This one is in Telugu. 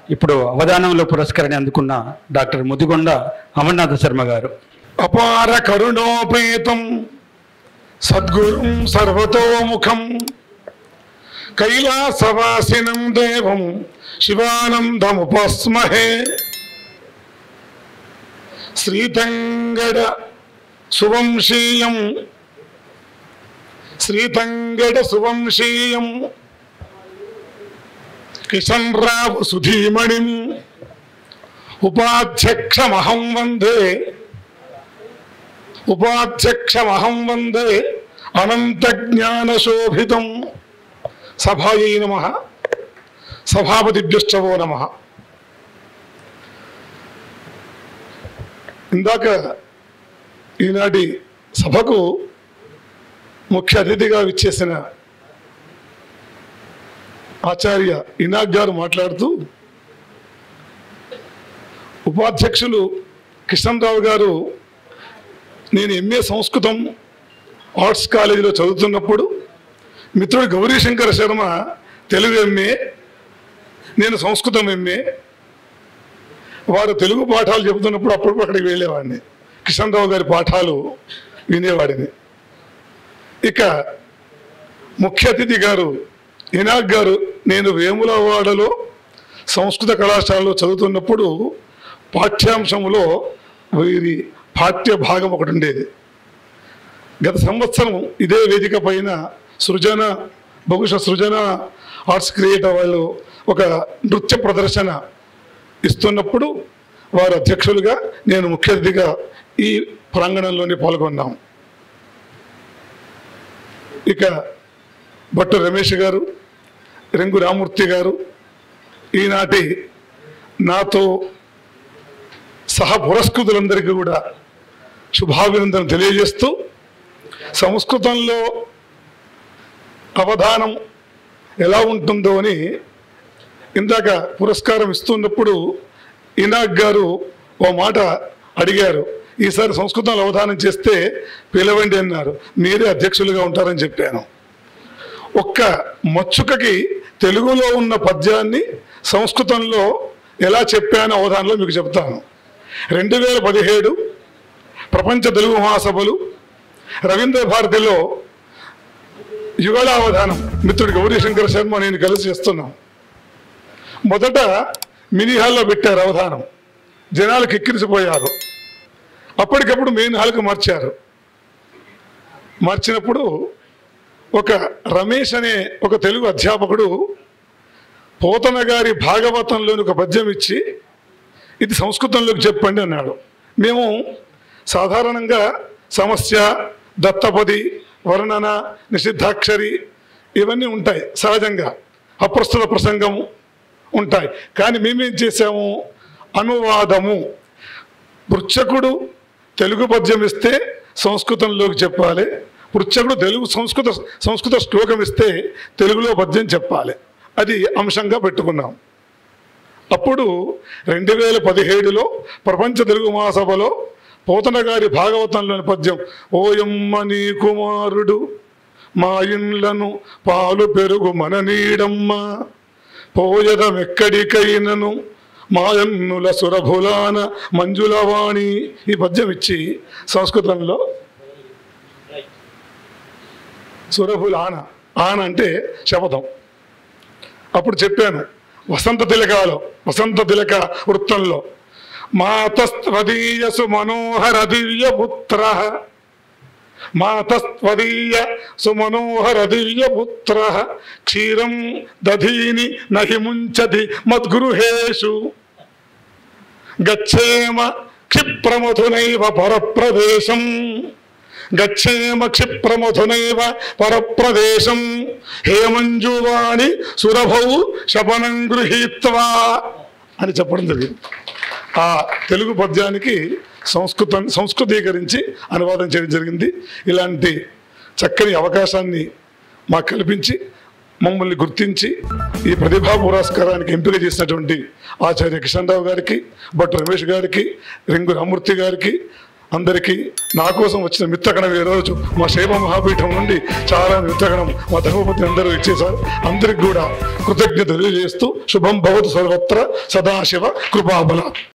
ఇప్పుడు అవధానంలో పురస్కారాన్ని అందుకున్న డాక్టర్ ముదిగొండ అమర్నాథ శర్మ గారు అపార కరుణోపేతం సద్గురుం సర్వతోముఖం కైలాసవాసినం దేవం శివానందముపస్మహే శ్రీతంగడ సువంశీయం శ్రీతంగడ సువంశీయం కిషన్ రావు సుధీమణిం ఉపాధ్యక్షమహం వందే ఉపాధ్యక్షమహం వందే అనంత జ్ఞానశోభితం సభాయై నమ సభాపతిభ్యశ్చవో నమ ఇందాక ఈనాటి సభకు ముఖ్య అతిథిగా విచ్చేసిన ఆచార్య ఇనాగ్ గారు మాట్లాడుతూ ఉపాధ్యక్షులు కిషన్రావు గారు నేను ఎంఏ సంస్కృతం ఆర్ట్స్ కాలేజీలో చదువుతున్నప్పుడు మిత్రుడు గౌరీశంకర శర్మ తెలుగు ఎంఏ నేను సంస్కృతం ఎంఏ వారు తెలుగు పాఠాలు చెబుతున్నప్పుడు అప్పుడు అక్కడికి వెళ్ళేవాడిని కిషన్ రావు గారి పాఠాలు వినేవాడిని ఇక ముఖ్య అతిథి గారు ఇనాగ్ గారు నేను వేములవాడలో సంస్కృత కళాశాలలో చదువుతున్నప్పుడు పాఠ్యాంశంలో వీరి పాఠ్య భాగం ఒకటి ఉండేది గత సంవత్సరం ఇదే వేదిక పైన సృజన బహుశా సృజన ఆర్ట్స్ క్రియేటర్ వాళ్ళు ఒక నృత్య ప్రదర్శన ఇస్తున్నప్పుడు వారు అధ్యక్షులుగా నేను ముఖ్య అతిథిగా ఈ ప్రాంగణంలోనే పాల్గొన్నాం ఇక భట్టు రమేష్ గారు రెంగు రామూర్తి గారు ఈనాటి నాతో సహ పురస్కృతులందరికీ కూడా శుభాభినందన తెలియజేస్తూ సంస్కృతంలో అవధానం ఎలా ఉంటుందో అని ఇందాక పురస్కారం ఇస్తున్నప్పుడు ఇనాగ్ గారు ఓ మాట అడిగారు ఈసారి సంస్కృతంలో అవధానం చేస్తే పిలవండి అన్నారు మీరే అధ్యక్షులుగా ఉంటారని చెప్పాను ఒక్క మచ్చుకకి తెలుగులో ఉన్న పద్యాన్ని సంస్కృతంలో ఎలా చెప్పానో అవధానంలో మీకు చెప్తాను రెండు వేల పదిహేడు ప్రపంచ తెలుగు మహాసభలు రవీంద్ర భారతిలో యుగళావధానం మిత్రుడు గౌరీశంకర శర్మ నేను కలిసి చేస్తున్నాం మొదట మినీ హాల్లో పెట్టారు అవధానం జనాలు కిక్కిరిసిపోయారు అప్పటికప్పుడు మెయిన్ హాల్కి మార్చారు మార్చినప్పుడు ఒక రమేష్ అనే ఒక తెలుగు అధ్యాపకుడు పోతన గారి భాగవతంలోని ఒక పద్యం ఇచ్చి ఇది సంస్కృతంలోకి చెప్పండి అన్నాడు మేము సాధారణంగా సమస్య దత్తపది వర్ణన నిషిద్ధాక్షరి ఇవన్నీ ఉంటాయి సహజంగా అప్రస్తుత ప్రసంగము ఉంటాయి కానీ మేమేం చేసాము అనువాదము పృచ్ఛకుడు తెలుగు పద్యం ఇస్తే సంస్కృతంలోకి చెప్పాలి పృచ్ఛకుడు తెలుగు సంస్కృత సంస్కృత శ్లోకం ఇస్తే తెలుగులో పద్యం చెప్పాలి అది అంశంగా పెట్టుకున్నాం అప్పుడు రెండు వేల పదిహేడులో ప్రపంచ తెలుగు మహాసభలో పోతన గారి భాగవతంలోని పద్యం ఓయమ్మ నీ కుమారుడు మా ఇండ్లను పాలు పెరుగు మన నీడమ్మ పోయదమెక్కడికైనను మాయన్నుల సురభులాన మంజులవాణి ఈ పద్యం ఇచ్చి సంస్కృతంలో సురభులాన ఆన అంటే శపథం అప్పుడు చెప్పాను వసంత తిలకాలో వసంత తిలక వృత్తంలో మాతస్త్వదీయసు మనోహర దివ్య పుత్ర మాతస్త్వదీయ సుమనోహర దివ్య పుత్ర క్షీరం దధీని నహి ముంచతి మద్గృహేషు గచ్చేమ క్షిప్రమధునైవ పరప్రదేశం గచ్చేమ క్షిప్రమధునైవ పరప్రదేశం హేమంజువాణి సురభౌ శపనం గృహీత్వా అని చెప్పడం జరిగింది ఆ తెలుగు పద్యానికి సంస్కృతం సంస్కృతీకరించి అనువాదం చేయడం జరిగింది ఇలాంటి చక్కని అవకాశాన్ని మాకు కల్పించి మమ్మల్ని గుర్తించి ఈ ప్రతిభా పురస్కారానికి ఎంపిక చేసినటువంటి ఆచార్య కిషన్ రావు గారికి భట్ రమేష్ గారికి రింగు రామూర్తి గారికి అందరికీ నా కోసం వచ్చిన మిత్రగణం ఈ రోజు మా శైవ మహాపీఠం నుండి చాలా మిత్రగణం మా ధర్మపతి అందరూ ఇచ్చేశారు అందరికి కూడా కృతజ్ఞత తెలియజేస్తూ శుభం భవతు సర్వత్ర సదాశివ కృపాబల